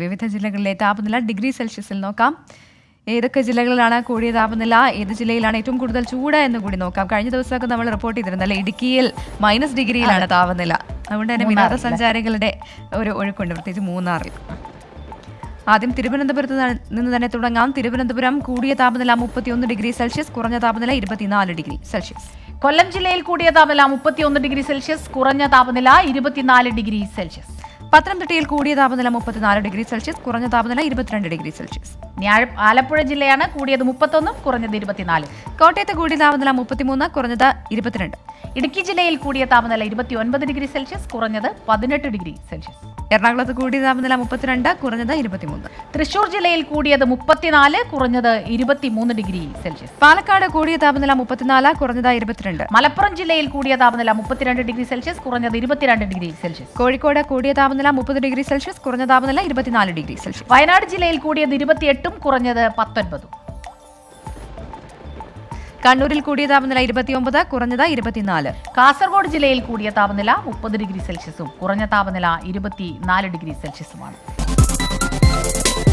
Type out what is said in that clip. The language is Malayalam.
വിവിധ ജില്ലകളിലെ താപനില ഡിഗ്രി സെൽഷ്യസിൽ നോക്കാം ഏതൊക്കെ ജില്ലകളിലാണ് കൂടിയ താപനില ഏത് ജില്ലയിലാണ് ഏറ്റവും കൂടുതൽ ചൂട് എന്ന് കൂടി നോക്കാം കഴിഞ്ഞ ദിവസമൊക്കെ നമ്മൾ റിപ്പോർട്ട് ചെയ്തിരുന്നല്ലേ ഇടുക്കിയിൽ മൈനസ് ഡിഗ്രിയിലാണ് താപനില അതുകൊണ്ട് തന്നെ വിനോദസഞ്ചാരികളുടെ ഒരു ഒഴുക്കുണ്ട് പ്രത്യേകിച്ച് മൂന്നാറിൽ ആദ്യം തിരുവനന്തപുരത്ത് ന- നിന്ന് തന്നെ തുടങ്ങാം തിരുവനന്തപുരം കൂടിയ താപനില മുപ്പത്തിയൊന്ന് ഡിഗ്രി സെൽഷ്യസ് കുറഞ്ഞ താപനില ഇരുപത്തിനാല് ഡിഗ്രി സെൽഷ്യസ് കൊല്ലം ജില്ലയിൽ കൂടിയ താപനില മുപ്പത്തിയൊന്ന് ഡിഗ്രി സെൽഷ്യസ് കുറഞ്ഞ താപനില ഇരുപത്തിനാല് ഡിഗ്രി സെൽഷ്യസ് പത്തനംതിട്ടയിൽ കൂടിയ താപനില മുപ്പത്തിനാല് ഡിഗ്രി സെൽഷ്യസ് കുറഞ്ഞ താപനില ഇരുപത്തിരണ്ട് ഡിഗ്രി സെൽഷ്യസ് ഇനി ആഴ- ആലപ്പുഴ ജില്ലയാണ് കൂടിയത് മുപ്പത്തൊന്നും കുറഞ്ഞത് ഇരുപത്തിനാല് കോട്ടയത്ത് കൂടിയ താപനില മുപ്പത്തിമൂന്ന് കുറഞ്ഞത് ഇരുപത്തിരണ്ട് ഇടുക്കി ജില്ലയിൽ കൂടിയ താപനില ഇരുപത്തി ഒൻപത് ഡിഗ്രി സെൽഷ്യസ് കുറഞ്ഞത് പതിനെട്ട് ഡിഗ്രി സെൽഷ്യസ് എറണാകുളത്ത് കൂടിയ താപനില മുപ്പത്തിരണ്ട് കുറഞ്ഞത് ഇരുപത്തിമൂന്ന് തൃശൂർ ജില്ലയിൽ കൂടിയത് മുപ്പത്തിനാല് കുറഞ്ഞത് ഇരുപത്തിമൂന്ന് ഡിഗ്രി സെൽഷ്യസ് പാലക്കാട് കൂടിയ താപനില മുപ്പത്തിനാല് കുറഞ്ഞത് ഇരുപത്തിരണ്ട് മലപ്പുറം ജില്ലയിൽ കൂടിയ താപനില മുപ്പത്തിരണ്ട് ഡിഗ്രി സെൽഷ്യസ് കുറഞ്ഞത് ഇരുപത്തിരണ്ട് ഡിഗ്രി സെൽഷ്യസ് കോഴിക്കോട് കൂടിയ താപനില മുപ്പത് ഡിഗ്രി സെൽഷ്യസ് കുറഞ്ഞ താപനില ഇരുപത്തിനാല് ഡിഗ്രി സെൽഷ്യസ് വയനാട് ജില്ലയിൽ കൂടിയത് ഇരുപത്തിയെട്ടും കുറഞ്ഞത് പത്തൊൻപതും കണ്ണൂരിൽ കൂടിയ താപനില ഇരുപത്തിയൊമ്പത് കുറഞ്ഞത് ഇരുപത്തിനാല് കാസർഗോഡ് ജില്ലയിൽ കൂടിയ താപനില മുപ്പത് ഡിഗ്രി സെൽഷ്യസും കുറഞ്ഞ താപനില ഇരുപത്തിനാല് ഡിഗ്രി സെൽഷ്യസുമാണ്